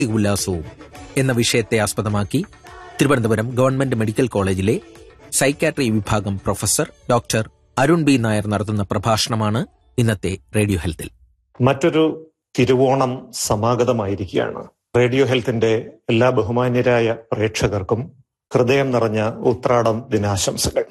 ഉല്ലാസവും എന്ന വിഷയത്തെ ആസ്പദമാക്കി തിരുവനന്തപുരം ഗവൺമെന്റ് മെഡിക്കൽ കോളേജിലെ സൈക്കാട്രി വിഭാഗം professor doctor Arun B Nair നടത്തുന്ന പ്രഭാഷണമാണ് ഇന്നത്തെ റേഡിയോ ഹെൽത്തിൽ മറ്റൊരു തിരുവോണം സമാഗതമായിരിക്കുകയാണ് റേഡിയോ ഹെൽത്തിന്റെ എല്ലാ ബഹുമാന്യരായ പ്രേക്ഷകർക്കും ഹൃദയം നിറഞ്ഞ ഉത്രാടം ദിനാശംസകൾ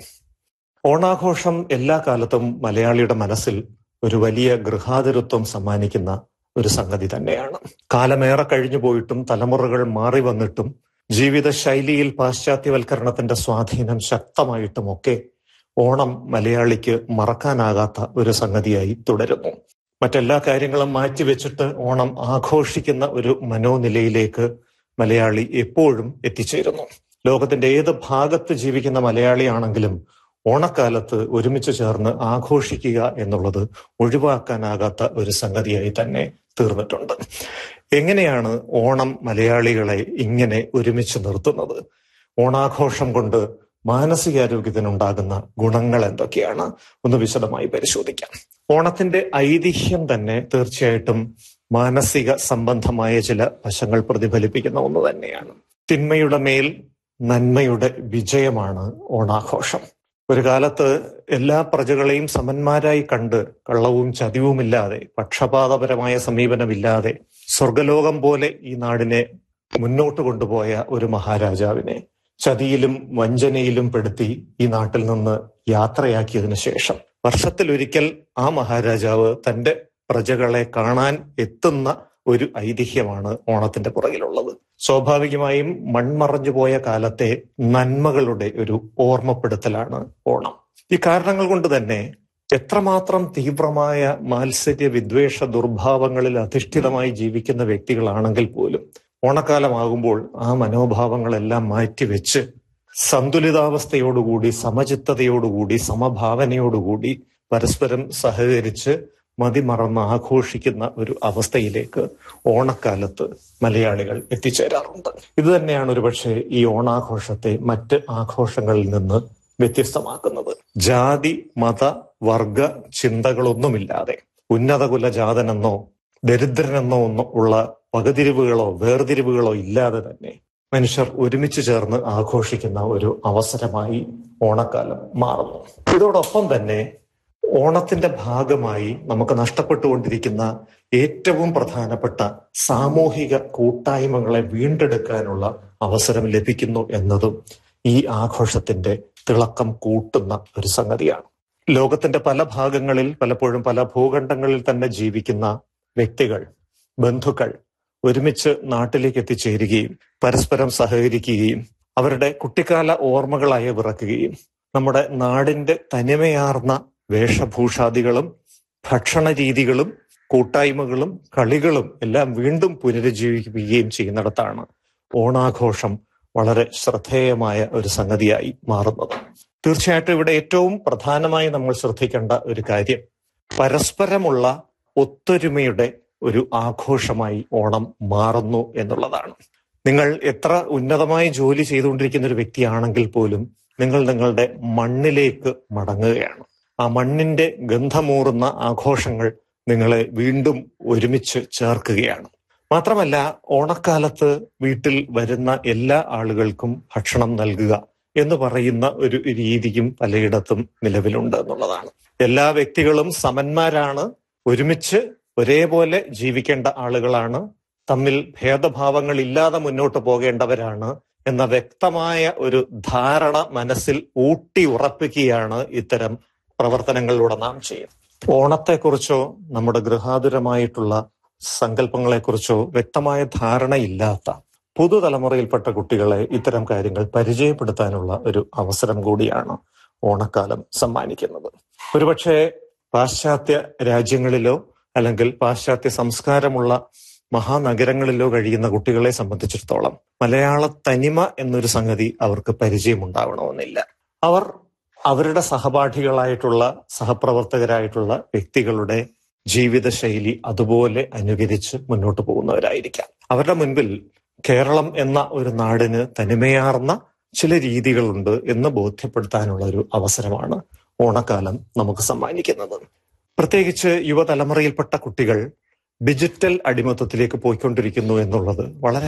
ഓണാഘോഷം എല്ലാ കാലത്തും മലയാളിയുടെ മനസ്സിൽ ഒരു വലിയ ഗൃഹാതിരത്വം സമ്മാനിക്കുന്ന ഒരു സംഗതി തന്നെയാണ് കാലമേറെ കഴിഞ്ഞു പോയിട്ടും തലമുറകൾ മാറി വന്നിട്ടും ജീവിത ശൈലിയിൽ പാശ്ചാത്യവൽക്കരണത്തിന്റെ സ്വാധീനം ശക്തമായിട്ടുമൊക്കെ ഓണം മലയാളിക്ക് മറക്കാനാകാത്ത ഒരു സംഗതിയായി തുടരുന്നു മറ്റെല്ലാ കാര്യങ്ങളും മാറ്റിവെച്ചിട്ട് ഓണം ആഘോഷിക്കുന്ന ഒരു മനോനിലയിലേക്ക് മലയാളി എപ്പോഴും എത്തിച്ചേരുന്നു ലോകത്തിന്റെ ഏത് ഭാഗത്ത് ജീവിക്കുന്ന മലയാളിയാണെങ്കിലും ഓണക്കാലത്ത് ഒരുമിച്ച് ചേർന്ന് ആഘോഷിക്കുക എന്നുള്ളത് ഒഴിവാക്കാനാകാത്ത ഒരു സംഗതിയായി തന്നെ തീർന്നിട്ടുണ്ട് എങ്ങനെയാണ് ഓണം മലയാളികളെ ഇങ്ങനെ ഒരുമിച്ച് നിർത്തുന്നത് ഓണാഘോഷം കൊണ്ട് മാനസികാരോഗ്യത്തിനുണ്ടാകുന്ന ഗുണങ്ങൾ എന്തൊക്കെയാണ് ഒന്ന് വിശദമായി പരിശോധിക്കാം ഓണത്തിന്റെ ഐതിഹ്യം തന്നെ തീർച്ചയായിട്ടും മാനസിക സംബന്ധമായ ചില വശങ്ങൾ പ്രതിഫലിപ്പിക്കുന്ന ഒന്ന് തന്നെയാണ് തിന്മയുടെ മേൽ നന്മയുടെ വിജയമാണ് ഓണാഘോഷം ഒരു കാലത്ത് എല്ലാ പ്രജകളെയും സമന്മാരായി കണ്ട് കള്ളവും ചതിവുമില്ലാതെ പക്ഷപാതപരമായ സമീപനമില്ലാതെ സ്വർഗലോകം പോലെ ഈ നാടിനെ മുന്നോട്ട് കൊണ്ടുപോയ ഒരു മഹാരാജാവിനെ ചതിയിലും വഞ്ചനയിലും പെടുത്തി ഈ നാട്ടിൽ നിന്ന് യാത്രയാക്കിയതിനു ശേഷം വർഷത്തിലൊരിക്കൽ ആ മഹാരാജാവ് തന്റെ പ്രജകളെ കാണാൻ എത്തുന്ന ഒരു ഐതിഹ്യമാണ് ഓണത്തിന്റെ പുറകിലുള്ളത് സ്വാഭാവികമായും മൺമറഞ്ഞു പോയ കാലത്തെ നന്മകളുടെ ഒരു ഓർമ്മപ്പെടുത്തലാണ് ഓണം ഈ കാരണങ്ങൾ കൊണ്ട് തന്നെ എത്രമാത്രം തീവ്രമായ മാത്സര്യ വിദ്വേഷ ദുർഭാവങ്ങളിൽ അധിഷ്ഠിതമായി ജീവിക്കുന്ന വ്യക്തികളാണെങ്കിൽ പോലും ഓണക്കാലമാകുമ്പോൾ ആ മനോഭാവങ്ങളെല്ലാം മാറ്റിവെച്ച് സന്തുലിതാവസ്ഥയോടുകൂടി സമചിത്തതയോടുകൂടി സമഭാവനയോടുകൂടി പരസ്പരം സഹകരിച്ച് മതിമറന്ന് ആഘോഷിക്കുന്ന ഒരു അവസ്ഥയിലേക്ക് ഓണക്കാലത്ത് മലയാളികൾ എത്തിച്ചേരാറുണ്ട് ഇത് തന്നെയാണ് ഒരുപക്ഷെ ഈ ഓണാഘോഷത്തെ മറ്റ് ആഘോഷങ്ങളിൽ നിന്ന് വ്യത്യസ്തമാക്കുന്നത് ജാതി മത വർഗ ചിന്തകളൊന്നുമില്ലാതെ ഉന്നതകുല ജാതനെന്നോ ദരിദ്രനെന്നോ ഒന്നും ഉള്ള വകതിരിവുകളോ വേർതിരിവുകളോ ഇല്ലാതെ തന്നെ മനുഷ്യർ ഒരുമിച്ച് ചേർന്ന് ആഘോഷിക്കുന്ന ഒരു അവസരമായി ഓണക്കാലം മാറുന്നു ഇതോടൊപ്പം തന്നെ ഓണത്തിന്റെ ഭാഗമായി നമുക്ക് നഷ്ടപ്പെട്ടുകൊണ്ടിരിക്കുന്ന ഏറ്റവും പ്രധാനപ്പെട്ട സാമൂഹിക കൂട്ടായ്മകളെ വീണ്ടെടുക്കാനുള്ള അവസരം ലഭിക്കുന്നു എന്നതും ഈ ആഘോഷത്തിന്റെ തിളക്കം കൂട്ടുന്ന ഒരു സംഗതിയാണ് ലോകത്തിന്റെ പല ഭാഗങ്ങളിൽ പലപ്പോഴും പല ഭൂഖണ്ഡങ്ങളിൽ തന്നെ ജീവിക്കുന്ന വ്യക്തികൾ ബന്ധുക്കൾ ഒരുമിച്ച് നാട്ടിലേക്ക് എത്തിച്ചേരുകയും പരസ്പരം സഹകരിക്കുകയും അവരുടെ കുട്ടിക്കാല ഓർമ്മകളായ വിറക്കുകയും നമ്മുടെ നാടിന്റെ തനിമയാർന്ന വേഷഭൂഷാദികളും ഭക്ഷണ രീതികളും കൂട്ടായ്മകളും കളികളും എല്ലാം വീണ്ടും പുനരുജ്ജീവിക്കുകയും ചെയ്യുന്നിടത്താണ് ഓണാഘോഷം വളരെ ശ്രദ്ധേയമായ ഒരു സംഗതിയായി മാറുന്നത് തീർച്ചയായിട്ടും ഇവിടെ ഏറ്റവും പ്രധാനമായി നമ്മൾ ശ്രദ്ധിക്കേണ്ട ഒരു കാര്യം പരസ്പരമുള്ള ഒത്തൊരുമയുടെ ഒരു ആഘോഷമായി ഓണം മാറുന്നു എന്നുള്ളതാണ് നിങ്ങൾ എത്ര ഉന്നതമായി ജോലി ചെയ്തുകൊണ്ടിരിക്കുന്ന ഒരു വ്യക്തിയാണെങ്കിൽ പോലും നിങ്ങൾ നിങ്ങളുടെ മണ്ണിലേക്ക് മടങ്ങുകയാണ് ആ മണ്ണിന്റെ ഗന്ധമൂറുന്ന ആഘോഷങ്ങൾ നിങ്ങളെ വീണ്ടും ഒരുമിച്ച് ചേർക്കുകയാണ് മാത്രമല്ല ഓണക്കാലത്ത് വീട്ടിൽ വരുന്ന എല്ലാ ആളുകൾക്കും ഭക്ഷണം നൽകുക എന്ന് പറയുന്ന ഒരു രീതിയും പലയിടത്തും നിലവിലുണ്ട് എന്നുള്ളതാണ് എല്ലാ വ്യക്തികളും സമന്മാരാണ് ഒരുമിച്ച് ഒരേപോലെ ജീവിക്കേണ്ട ആളുകളാണ് തമ്മിൽ ഭേദഭാവങ്ങൾ ഇല്ലാതെ മുന്നോട്ട് പോകേണ്ടവരാണ് എന്ന വ്യക്തമായ ഒരു ധാരണ മനസ്സിൽ ഊട്ടി ഉറപ്പിക്കുകയാണ് ഇത്തരം പ്രവർത്തനങ്ങളിലൂടെ നാം ചെയ്യുന്നത് ഓണത്തെക്കുറിച്ചോ നമ്മുടെ ഗൃഹാതുരമായിട്ടുള്ള സങ്കല്പങ്ങളെക്കുറിച്ചോ വ്യക്തമായ ധാരണയില്ലാത്ത പുതുതലമുറയിൽപ്പെട്ട കുട്ടികളെ ഇത്തരം കാര്യങ്ങൾ പരിചയപ്പെടുത്താനുള്ള ഒരു അവസരം കൂടിയാണ് ഓണക്കാലം സമ്മാനിക്കുന്നത് ഒരുപക്ഷെ പാശ്ചാത്യ രാജ്യങ്ങളിലോ അല്ലെങ്കിൽ പാശ്ചാത്യ സംസ്കാരമുള്ള മഹാനഗരങ്ങളിലോ കഴിയുന്ന കുട്ടികളെ സംബന്ധിച്ചിടത്തോളം മലയാള തനിമ എന്നൊരു സംഗതി അവർക്ക് പരിചയമുണ്ടാവണമെന്നില്ല അവർ അവരുടെ സഹപാഠികളായിട്ടുള്ള സഹപ്രവർത്തകരായിട്ടുള്ള വ്യക്തികളുടെ ജീവിതശൈലി അതുപോലെ അനുകരിച്ച് മുന്നോട്ട് പോകുന്നവരായിരിക്കാം അവരുടെ മുൻപിൽ കേരളം എന്ന ഒരു നാടിന് തനിമയാർന്ന ചില രീതികളുണ്ട് എന്ന് ബോധ്യപ്പെടുത്താനുള്ള ഒരു അവസരമാണ് ഓണക്കാലം നമുക്ക് സമ്മാനിക്കുന്നത് പ്രത്യേകിച്ച് യുവതലമുറയിൽപ്പെട്ട കുട്ടികൾ ഡിജിറ്റൽ അടിമത്തത്തിലേക്ക് പോയിക്കൊണ്ടിരിക്കുന്നു എന്നുള്ളത് വളരെ